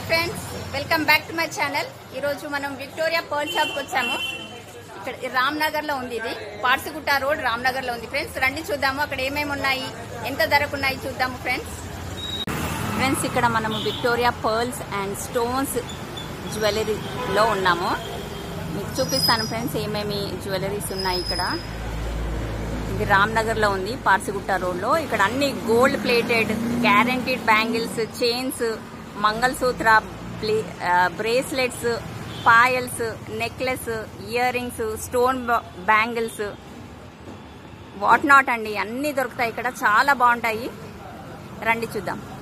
friends welcome back to my channel ఈరోజు మనం Victoria pearl షాప్కి వచ్చాము ఇక్కడ రామ్నగర్ లో ఉంది ఇది పార్సిగుట్ట రోడ్ రామ్నగర్ లో ఉంది ఫ్రెండ్స్ రండి చూద్దాము అక్కడ ఏమేమి ఉన్నాయి ఎంత ధరకు ఉన్నాయి చూద్దాము ఫ్రెండ్స్ ఫ్రెండ్స్ ఇక్కడ మనము విక్టోరియా పర్ల్స్ అండ్ స్టోన్స్ జ్యువెలరీలో ఉన్నాము మీకు చూపిస్తాను ఫ్రెండ్స్ ఏమేమి జ్యువెలరీస్ ఉన్నాయి ఇక్కడ ఇది రామ్నగర్ లో ఉంది పార్సిగుట్ట రోడ్ లో ఇక్కడ అన్ని gold plated guaranteed bangles chains mangalsutra bracelets పాయల్స్ necklace earrings stone bangles what not అండి అన్ని దొరుకుతాయి ఇక్కడ చాలా బాగుంటాయి రండి చూద్దాం